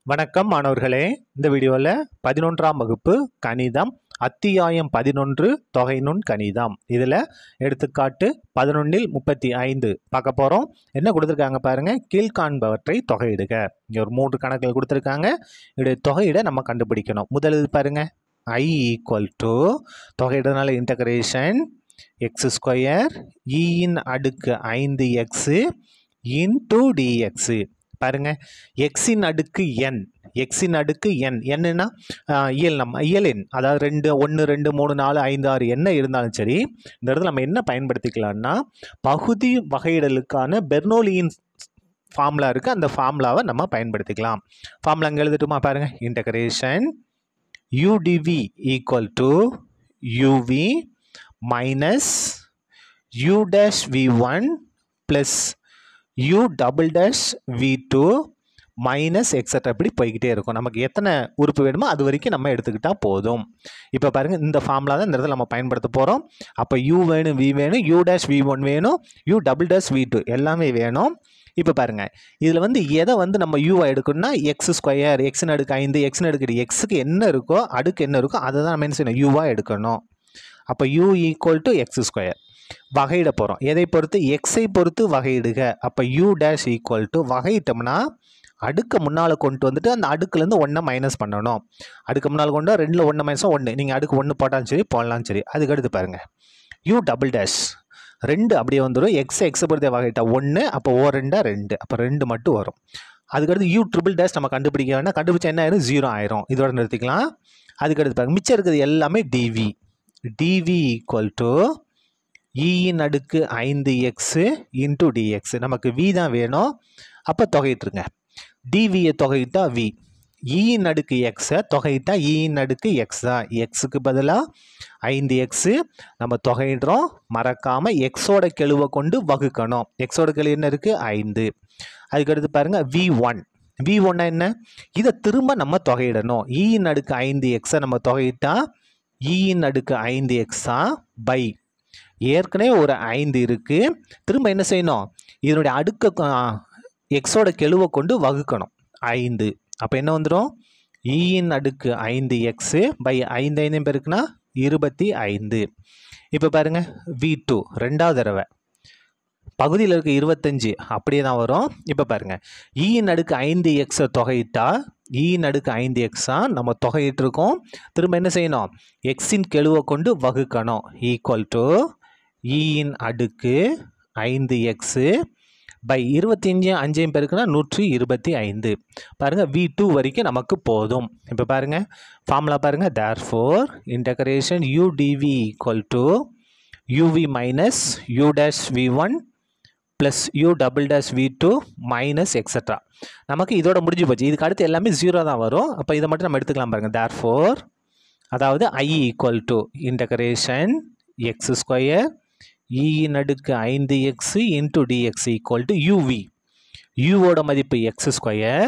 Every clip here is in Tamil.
வணக்கம் மாணவர்களே இந்த வீடியோவில் பதினொன்றாம் வகுப்பு கணிதம் அத்தியாயம் பதினொன்று தொகை நுண் கணிதம் இதில் எடுத்துக்காட்டு பதினொன்றில் முப்பத்தி ஐந்து பார்க்க போகிறோம் என்ன கொடுத்துருக்காங்க பாருங்க கீழ்காண்பவற்றை தொகையிடுக இங்கே ஒரு மூன்று கணக்குகள் கொடுத்துருக்காங்க இதோடைய தொகையிட நம்ம கண்டுபிடிக்கணும் முதல் இது பாருங்க ஐ ஈக்குவல் டு தொகையிடனால இன்டகிரேஷன் எக்ஸ் ஸ்கொயர் இன் அடுக்கு ஐந்து எக்ஸு இன்டூ டிஎக்ஸு பாருங்க எக்ஸின் அடுக்கு என் எக்ஸின் அடுக்கு என் என்னன்னா ஆஹ், இயல் நம்ம இயல் எண் அதாவது ரெண்டு ஒன்று ரெண்டு மூணு நாலு ஐந்து ஆறு என்ன இருந்தாலும் சரி இந்த இடத்துல நம்ம என்ன பயன்படுத்திக்கலாம்னா பகுதி வகையிடலுக்கான பெர்னோலியின் ஃபார்முலா இருக்குது அந்த ஃபார்முலாவை நம்ம பயன்படுத்திக்கலாம் ஃபார்முலா அங்கே எழுதட்டுமா பாருங்க integration u dv equal to u v minus u dash v one plus u double dash v two minus extra இப்படி போய்கிட்டே இருக்கும் நமக்கு எத்தனை உறுப்பு வேணுமோ அது வரைக்கும் நம்ம எடுத்துக்கிட்டால் போதும் இப்போ பாருங்கள் இந்த ஃபார்முலா தான் இந்த இடத்துல நம்ம பயன்படுத்த போகிறோம் அப்போ யூ வேணும் வி வேணும் யூ டேஷ் வி ஒன் வேணும் u double dash v two எல்லாமே வேணும் இப்போ பாருங்கள் இதில் வந்து எதை வந்து நம்ம யூவை எடுக்கணும்னா எக்ஸ் ஸ்கொயர் எக்ஸ்னு அடுக்கு ஐந்து எக்ஸ்னு அடுக்கு எக்ஸுக்கு என்ன இருக்கோ அடுக்கு என்ன இருக்கோ அதை தான் நம்ம என்ன செய்யணும் யூவாக எடுக்கணும் அப்போ u equal to x square வகையிட போகிறோம் எதை பொறுத்து எக்ஸை பொறுத்து வகையிடுக அப்போ யூ டேஷ் ஈக்குவல் டு வகையிட்டோம்னா அடுக்க முன்னால் கொண்டு வந்துட்டு அந்த அடுக்குலேருந்து ஒன்றை மைனஸ் பண்ணணும் அடுக்கு முன்னால் கொண்டு ரெண்டில் ஒன்று மைனஸ் ஒன்று நீங்கள் அடுக்கு ஒன்று போட்டாலும் சரி போடலாம் சரி அதுக்கு அடுத்து பாருங்கள் யூ டபுள் டேஷ் ரெண்டு அப்படியே வந்துடும் எக்ஸ் எக்ஸை பொறுத்த வகையிட்டா ஒன்று அப்போ ஓ ரெண்டா ரெண்டு அப்போ ரெண்டு மட்டும் வரும் அதுக்கடுத்து யூ ட்ரிபிள் டேஷ் நம்ம கண்டுபிடிக்க வேணால் கண்டுபிடிச்சா என்ன ஆயிரும் ஜீரோ ஆயிரும் இதோட நிறுத்திக்கலாம் அதுக்கடுத்து பாருங்க மிச்சம் இருக்கிறது எல்லாமே டிவி டிவி ஈக்குவல் டு இயின் அடுக்கு ஐந்து எக்ஸு இன்டூ டிஎக்ஸ் நமக்கு வி தான் வேணும் அப்போ தொகையிட்டுருங்க டிவியை தொகையிட்டா வி இயின் அடுக்கு எக்ஸை தொகையிட்டா இயின் அடுக்கு எக்ஸ் தான் எக்ஸுக்கு பதிலாக ஐந்து எக்ஸு நம்ம தொகையிடுறோம் மறக்காமல் எக்ஸோட கெழுவை கொண்டு வகுக்கணும் எக்ஸோட கெழு என்ன இருக்குது ஐந்து அதுக்கடுத்து பாருங்கள் வி ஒன் வி ஒன்னா என்ன இதை திரும்ப நம்ம தொகையிடணும் இயின் அடுக்கு ஐந்து எக்ஸை நம்ம தொகையிட்டா இயின் அடுக்கு ஐந்து எக்ஸா பை ஏற்கனவே ஒரு ஐந்து இருக்குது திரும்ப என்ன செய்யணும் இதனுடைய அடுக்க எக்ஸோட கெழுவை கொண்டு வகுக்கணும் ஐந்து அப்போ என்ன வந்துடும் இயின் அடுக்கு ஐந்து எக்ஸு பை ஐந்து ஐந்து பேருக்குன்னா இருபத்தி ஐந்து இப்போ பாருங்கள் வி டூ ரெண்டாவது தடவை பகுதியில் இருக்க இருபத்தஞ்சு அப்படியே தான் வரும் இப்போ பாருங்கள் இயின் அடுக்கு ஐந்து எக்ஸை தொகையிட்டா இயின் அடுக்கு ஐந்து எக்ஸா நம்ம தொகையிட்டிருக்கோம் திரும்ப என்ன செய்யணும் எக்ஸின் கெழுவை கொண்டு வகுக்கணும் ஈக்குவல் டு இயின் அடுக்கு ஐந்து எக்ஸு பை இருபத்தி அஞ்சு அஞ்சையும் பேருக்குன்னா நூற்றி இருபத்தி ஐந்து பாருங்கள் வி டூ வரைக்கும் நமக்கு போதும் இப்போ பாருங்கள் ஃபார்முலா பாருங்கள் therefore integration u dv equal to u v minus u dash v one plus u double dash v two minus extra நமக்கு இதோட முடிஞ்சு போச்சு இதுக்கு அடுத்து எல்லாமே ஜீரோ தான் வரும் அப்போ இதை மட்டும் நம்ம எடுத்துக்கலாம் பாருங்கள் தேர் ஃபோர் அதாவது I equal to integration x square இயின் அடுக்கு ஐந்து x into dx equal to u v யூவோட மதிப்பு எக்ஸ் ஸ்கொயர்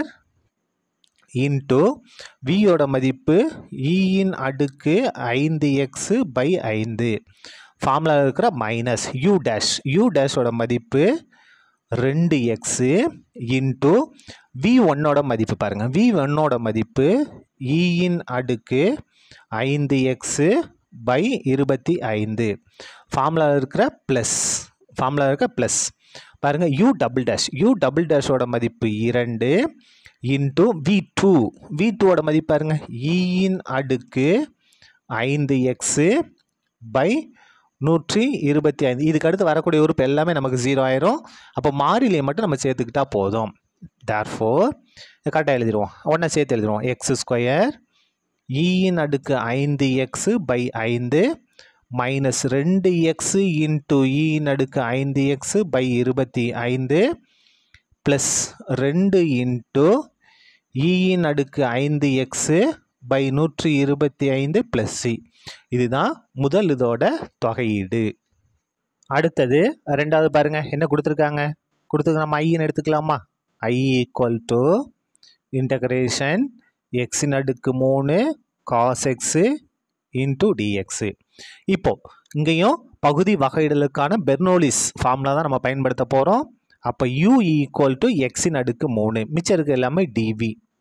இன்டூ வியோட மதிப்பு இயின் அடுக்கு ஐந்து எக்ஸு பை ஐந்து ஃபார்முலா இருக்கிற மைனஸ் யூ டேஷ் யூ டேஷோட மதிப்பு ரெண்டு எக்ஸு இன்டூ வி ஒன்னோட மதிப்பு பாருங்கள் வி ஒன்னோட மதிப்பு இயின் அடுக்கு ஐந்து எக்ஸு பை இருபத்தி ஐந்து ஃபார்முலா இருக்கிற ப்ளஸ் ஃபார்முலா இருக்க ப்ளஸ் பாருங்கள் u double dash u double டேஷோட மதிப்பு இரண்டு இன்டூ வி டூ வி டூவோட மதிப்பு பாருங்க இயின் அடுக்கு ஐந்து எக்ஸு பை நூற்றி இருபத்தி ஐந்து இதுக்கு அடுத்து வரக்கூடிய உறுப்பு எல்லாமே நமக்கு ஜீரோ ஆயிரும் அப்போ மாறிலியை மட்டும் நம்ம சேர்த்துக்கிட்டா போதும் தேர் ஃபோர் கரெக்டாக எழுதிடுவோம் ஒன்றா சேர்த்து எழுதிடுவோம் எக்ஸ் ஸ்கொயர் இயின் அடுக்கு ஐந்து எக்ஸு பை ஐந்து மைனஸ் ரெண்டு எக்ஸு இன்ட்டு இயின் அடுக்கு ஐந்து எக்ஸு பை இருபத்தி ஐந்து ப்ளஸ் ரெண்டு இன்ட்டு இயின் அடுக்கு ஐந்து எக்ஸு பை நூற்றி இருபத்தி ஐந்து ப்ளஸ் சி இதுதான் முதல் இதோட தொகையீடு அடுத்தது ரெண்டாவது பாருங்க என்ன கொடுத்துருக்காங்க கொடுத்துருக்க நம்ம ஐன்னு எடுத்துக்கலாமா ஐ ஈக்குவல் டு இன்டகிரேஷன் எக்ஸின் அடுக்கு மூணு காஸ் எக்ஸு இன்டூ டிஎக்ஸு இப்போ இங்கேயும் பகுதி வகையிடலுக்கான பெர்னோலிஸ் ஃபார்முலா தான் நம்ம பயன்படுத்த போகிறோம் அப்போ யூ ஈக்குவல் டு எக்ஸின் அடுக்கு மூணு மிச்சம் இருக்க எல்லாமே dv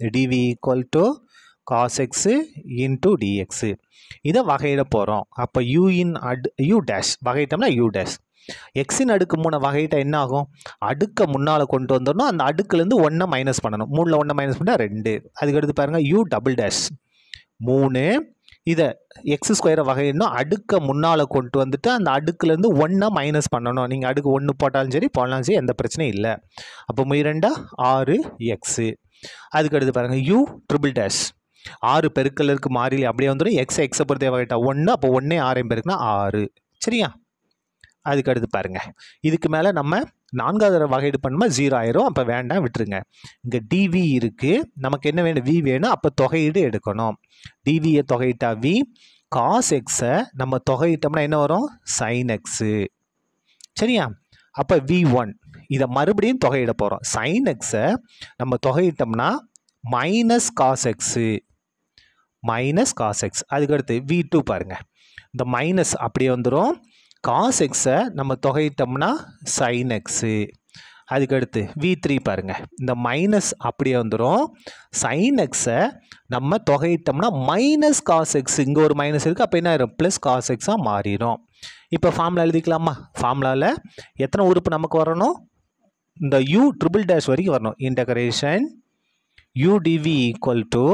dv equal to cos x into dx இதை வகையிட போகிறோம் அப்போ யூ இன் அட் யூ டேஷ் வகையிட்டோம்னா யூ டேஷ் எக்ஸின் அடுக்கு மூணை வகையிட்ட என்ன ஆகும் அடுக்கை முன்னால் கொண்டு வந்துடணும் அந்த அடுக்குலேருந்து ஒன்றை மைனஸ் பண்ணணும் மூணில் ஒன்றை மைனஸ் பண்ணால் ரெண்டு அதுக்கடுத்து பாருங்கள் யூ டபுள் டேஷ் மூணு இதை எக்ஸ் ஸ்கொயரை வகையிடணும் அடுக்கை முன்னால் கொண்டு வந்துட்டு அந்த அடுக்குலேருந்து ஒன்றை மைனஸ் பண்ணணும் நீங்கள் அடுக்கு ஒன்று போட்டாலும் சரி போடலாம் சரி எந்த பிரச்சனையும் இல்லை அப்போ முயரெண்டா ஆறு எக்ஸு அதுக்கடுத்து பாருங்கள் யூ ட்ரிபிள் டேஷ் ஆறு பெருக்கலுக்கு மாறிலி அப்படியே வந்துடும் எக்ஸ் எக்ஸை பொறுத்த வகைட்டா ஒன்று அப்போ ஒன்றே ஆறையும் பெருக்குனா ஆறு சரியா அதுக்கு அடுத்து பாருங்கள் இதுக்கு மேலே நம்ம நான்காவது வகையீடு பண்ணுமா ஜீரோ ஆயிரும் அப்போ வேண்டாம் விட்டுருங்க இங்கே டிவி இருக்குது நமக்கு என்ன வேணும் வி வேணும் அப்போ தொகையீடு எடுக்கணும் டிவியை தொகையிட்டா வி காஸ் எக்ஸை நம்ம தொகையிட்டோம்னா என்ன வரும் சைன் எக்ஸு சரியா அப்போ வி ஒன் இதை மறுபடியும் தொகையிட போகிறோம் சைன் எக்ஸை நம்ம தொகையிட்டோம்னா minus cos x minus cos x அதுக்கடுத்து வி டூ பாருங்கள் இந்த மைனஸ் அப்படியே வந்துடும் காஸ் எக்ஸை நம்ம தொகையிட்டோம்னா சைன் எக்ஸு அதுக்கடுத்து வி த்ரீ பாருங்கள் இந்த மைனஸ் அப்படியே வந்துடும் சைன் எக்ஸை நம்ம தொகையிட்டோம்னா மைனஸ் காஸ் எக்ஸ் இங்கே ஒரு மைனஸ் இருக்குது அப்போ என்ன ஆயிரும் ப்ளஸ் காஸ் எக்ஸாக மாறிடும் இப்போ ஃபார்முலா எழுதிக்கலாமா ஃபார்முலாவில் எத்தனை உறுப்பு நமக்கு வரணும் இந்த யூ ட்ரிபிள் டேஷ் வரைக்கும் வரணும் integration u dv equal to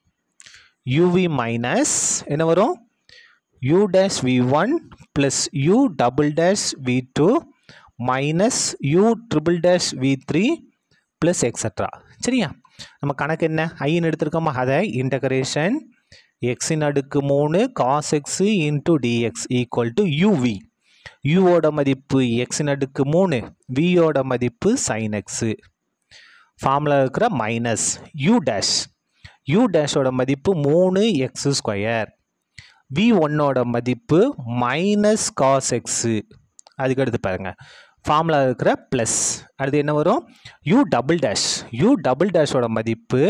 u v minus என்ன வரும் u dash v1 plus u double dash v2 minus u triple dash v3 plus etc சரியா நம்ம கணக்கு என்ன ஐன்னு எடுத்திருக்கோமா அதை இன்டகரேஷன் எக்ஸின் அடுக்கு மூணு cos x into dx equal to u v யூவோட மதிப்பு எக்ஸின் அடுக்கு மூணு வியோட மதிப்பு சைன் எக்ஸு ஃபார்மில் இருக்கிற மைனஸ் யூ டேஷ் யூ டேஷோட மதிப்பு மூணு எக்ஸு ஸ்கொயர் வி ஒன்னோட மதிப்பு மைனஸ் காஸ் எக்ஸு அதுக்கு அடுத்து பாருங்கள் ஃபார்முலா இருக்கிற ப்ளஸ் அடுத்து என்ன வரும் u double dash u double டேஷோட மதிப்பு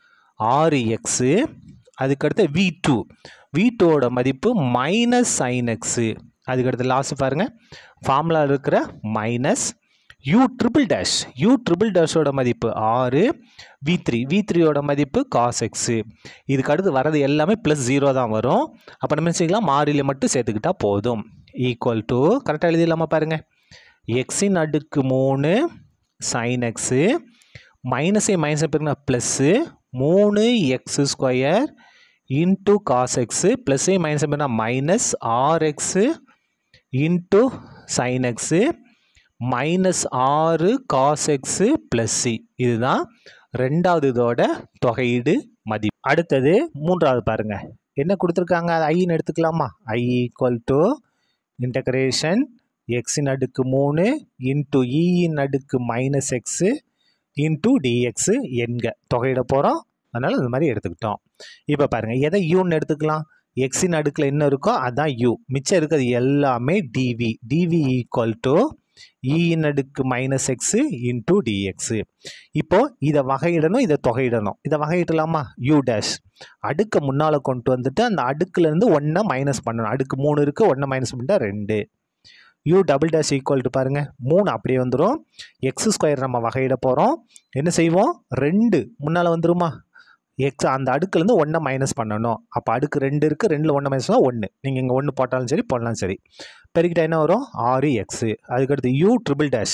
ஆறு எக்ஸு அதுக்கடுத்து வி டூ வி டூவோட மதிப்பு மைனஸ் சைன் எக்ஸு அதுக்கடுத்து லாஸ்ட் பாருங்கள் ஃபார்முலா இருக்கிற minus u triple dash u triple டேஷோட மதிப்பு ஆறு வி த்ரீ வி த்ரீயோட மதிப்பு காஸ் எக்ஸு இதுக்கு அடுத்து வரது எல்லாமே ப்ளஸ் ஜீரோ தான் வரும் அப்போ நம்ம செய்யலாம் மாறிலி மட்டும் சேர்த்துக்கிட்டா போதும் ஈக்குவல் டு கரெக்டாக எழுதிடலாமா பாருங்கள் எக்ஸின் அடுக்கு மூணு சைன் எக்ஸு மைனஸே மைனஸ் எப்படின்னா ப்ளஸ்ஸு மூணு x square into cos x ப்ளஸ்ஸே மைனஸ் எப்படின்னா மைனஸ் ஆர் x into sine x minus ஆறு காஸ் எக்ஸு ப்ளஸ் சி இதுதான் ரெண்டாவது இதோட தொகையீடு மதிப்பு அடுத்தது மூன்றாவது பாருங்க என்ன கொடுத்துருக்காங்க அது ஐன்னு எடுத்துக்கலாமா ஐ ஈக்குவல் டு இன்டகிரேஷன் எக்ஸின் அடுக்கு மூணு இன்ட்டு இன் அடுக்கு மைனஸ் எக்ஸு இன்ட்டு டிஎக்ஸு என்க தொகையிட போகிறோம் அதனால் இந்த மாதிரி எடுத்துக்கிட்டோம் இப்போ பாருங்கள் எதை யூன்னு எடுத்துக்கலாம் எக்ஸின் அடுக்கில் என்ன இருக்கோ அதான் யூ மிச்சம் இருக்கிறது எல்லாமே டிவி டிவி ஈக்குவல் டு இன் அடுக்கு மைனஸ் எக்ஸு இன்டூ டிஎக்ஸு இப்போ இதை வகையிடணும் இதை தொகையிடணும் இதை வகையிடலாமா யூ டேஷ் அடுக்கை முன்னால் கொண்டு வந்துட்டு அந்த அடுக்குலேருந்து ஒன்றை மைனஸ் பண்ணணும் அடுக்கு மூணு இருக்குது ஒன்றை மைனஸ் பண்ணிட்டா ரெண்டு u double dash equal to பாருங்கள் மூணு அப்படியே வந்துடும் எக்ஸ் ஸ்கொயர் நம்ம வகையிட போகிறோம் என்ன செய்வோம் ரெண்டு முன்னால் வந்துருமா எக்ஸ் அந்த அடுக்குலேருந்து ஒன்றை மைனஸ் பண்ணணும் அப்போ அடுக்கு ரெண்டு இருக்குது ரெண்டில் ஒன்று மைனஸ் பண்ணால் ஒன்று நீங்கள் இங்கே ஒன்று போட்டாலும் சரி போடலாம் சரி பெருக்கிட்ட என்ன வரும் ஆறு எக்ஸு அதுக்கடுத்து யூ ட்ரிபிள் டேஷ்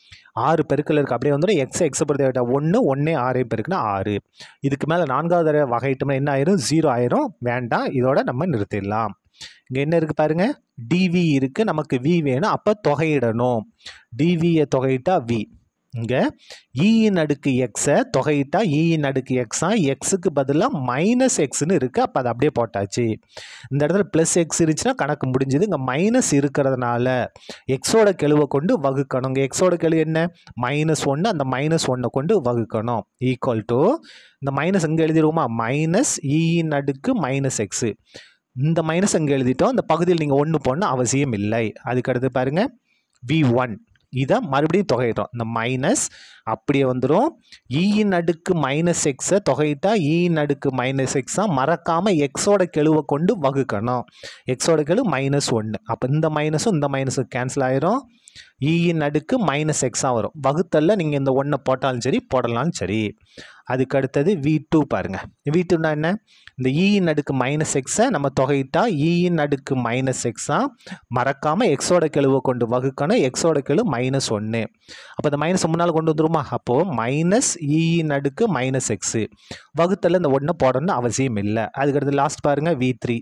ஆறு பெருக்கல் இருக்குது அப்படியே வந்துடும் எக்ஸ் எக்ஸை பொறுத்த விட்டா ஒன்று ஒன்றே ஆறையும் பெருக்குனா ஆறு இதுக்கு மேலே நான்காவது தடவை வகையிட்டோம்னா என்ன ஆயிரும் ஜீரோ ஆயிரும் வேண்டாம் இதோட நம்ம நிறுத்திடலாம் இங்கே என்ன இருக்குது பாருங்க டிவி இருக்குது நமக்கு வி வேணும் அப்போ தொகையிடணும் டிவியை தொகையிட்டா வி இங்கே இயின் அடுக்கு எக்ஸை தொகையிட்டா இயின் அடுக்கு எக்ஸா எக்ஸுக்கு பதிலாக மைனஸ் எக்ஸ்னு இருக்குது அப்போ அது அப்படியே போட்டாச்சு இந்த இடத்துல ப்ளஸ் எக்ஸ் இருந்துச்சுன்னா கணக்கு முடிஞ்சுது இங்கே மைனஸ் இருக்கிறதுனால எக்ஸோட கெழுவை கொண்டு வகுக்கணும் இங்கே எக்ஸோட கெழு என்ன மைனஸ் ஒன்று அந்த மைனஸ் ஒன்றை கொண்டு வகுக்கணும் ஈக்குவல் டு இந்த மைனஸ் எங்கே எழுதிடுவோமா மைனஸ் இயின் அடுக்கு மைனஸ் எக்ஸு இந்த மைனஸ் அங்கே எழுதிட்டோம் இந்த பகுதியில் நீங்கள் ஒன்று போடணும் அவசியம் இல்லை அதுக்கடுத்து பாருங்கள் வி ஒன் இதை மறுபடியும் தொகையிட்டோம் இந்த மைனஸ் அப்படியே வந்துடும் இயின் அடுக்கு மைனஸ் எக்ஸை தொகையிட்டா இயின் அடுக்கு மைனஸ் எக்ஸாக மறக்காமல் எக்ஸோட கெழுவை கொண்டு வகுக்கணும் எக்ஸோட கெழு மைனஸ் ஒன்று அப்போ இந்த மைனஸும் இந்த மைனஸும் கேன்சல் ஆயிரும் இயின் அடுக்கு மைனஸ் எக்ஸாக வரும் வகுத்தல்ல நீங்கள் இந்த ஒன்றை போட்டாலும் சரி போடலாலும் சரி அதுக்கு அடுத்தது வி டூ பாருங்கள் வி டூனா என்ன இந்த இயின் அடுக்கு மைனஸ் எக்ஸை நம்ம தொகையிட்டா இயின் அடுக்கு மைனஸ் எக்ஸாக மறக்காமல் எக்ஸோட கெழுவை கொண்டு வகுக்கணும் எக்ஸோட கெழு மைனஸ் ஒன்று அப்போ இந்த மைனஸ் முன்னால் கொண்டு வந்துருமா அப்போது மைனஸ் இயின் அடுக்கு மைனஸ் எக்ஸு வகுத்தல்ல இந்த ஒன்றை போடணும்னு அவசியம் இல்லை அதுக்கடுத்து லாஸ்ட் பாருங்கள் வி த்ரீ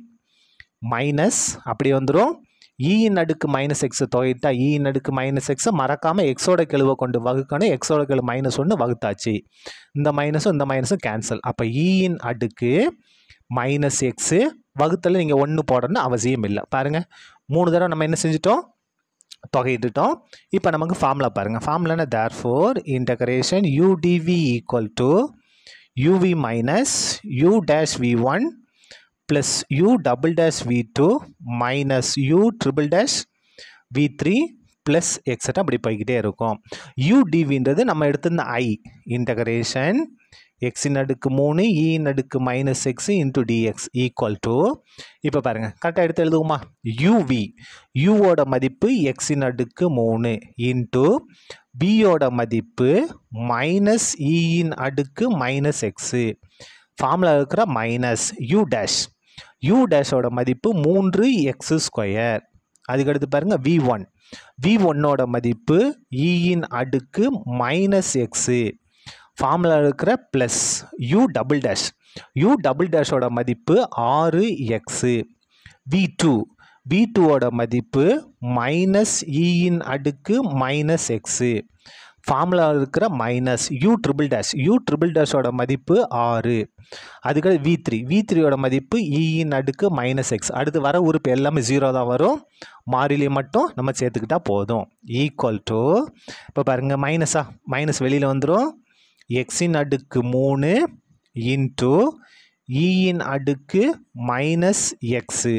மைனஸ் அப்படி வந்துடும் இயின் அடுக்கு மைனஸ் எக்ஸ் தொகையிட்டா இயின் அடுக்கு மைனஸ் எக்ஸை மறக்காமல் எக்ஸோட கெழுவை கொண்டு வகுக்கணும் எக்ஸோட கெழு மைனஸ் ஒன்று வகுத்தாச்சு இந்த மைனஸும் இந்த மைனஸும் கேன்சல் அப்போ இயின் அடுக்கு மைனஸ் எக்ஸு வகுத்தில் நீங்கள் ஒன்று போடணும்னு அவசியம் இல்லை பாருங்கள் மூணு தடவை நம்ம என்ன செஞ்சிட்டோம் தொகையிட்டுட்டோம் இப்போ நமக்கு ஃபார்முலா பாருங்கள் ஃபார்முலான therefore integration u dv equal to u v minus u dash v one plus u double dash v two minus u triple dash v three plus extra அப்படி போய்கிட்டே இருக்கும் யூடிவின்றது நம்ம எடுத்திருந்த ஐ இன்டகரேஷன் எக்ஸின் அடுக்கு மூணு இன் அடுக்கு minus x into dx equal to இப்போ பாருங்கள் கரெக்டாக எடுத்து எழுதுவோமா யூவி யூவோட மதிப்பு எக்ஸின் அடுக்கு மூணு இன்ட்டு பியோட மதிப்பு மைனஸ் இயின் அடுக்கு மைனஸ் எக்ஸு ஃபார்முலா இருக்கிற மைனஸ் யூ டேஷ் யூ டேஷோட மதிப்பு மூன்று எக்ஸு ஸ்கொயர் அதுக்கடுத்து பாருங்கள் வி ஒன் வி ஒன்னோட மதிப்பு இயின் அடுக்கு மைனஸ் எக்ஸு ஃபார்முலா இருக்கிற plus u double dash u double டேஷோட மதிப்பு ஆறு எக்ஸு வி டூ வி டூவோட மதிப்பு மைனஸ் இயின் அடுக்கு மைனஸ் எக்ஸு ஃபார்முலா இருக்கிற minus u triple dash u triple டேஷோட மதிப்பு ஆறு அதுக்கடுத்து வி த்ரீ வி த்ரீயோட மதிப்பு இயின் அடுக்கு மைனஸ் எக்ஸ் அடுத்து வர உறுப்பு எல்லாமே ஜீரோ தான் வரும் மாறிலி மட்டும் நம்ம சேர்த்துக்கிட்டா போதும் ஈக்குவல் டு இப்போ பாருங்கள் மைனஸா மைனஸ் வெளியில் வந்துடும் எக்ஸின் அடுக்கு மூணு இன்ட்டு இயின் அடுக்கு மைனஸ் எக்ஸு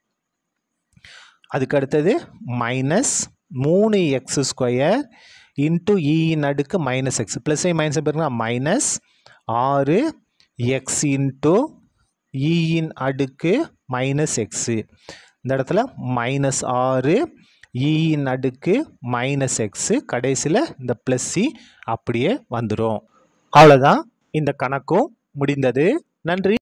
அதுக்கு அடுத்தது மைனஸ் மூணு எக்ஸ் ஸ்கொயர் இன்ட்டு இயின் அடுக்கு மைனஸ் எக்ஸ் ப்ளஸ் மைனஸ் பாருங்க மைனஸ் ஆறு எக்ஸ் இன்ட்டு இயின் அடுக்கு மைனஸ் எக்ஸு இந்த இடத்துல மைனஸ் ஆறு இயின் அடுக்கு மைனஸ் எக்ஸு கடைசியில் இந்த ப்ளஸ் சி அப்படியே வந்துடும் அவ்வளோதான் இந்த கணக்கும் முடிந்தது நன்றி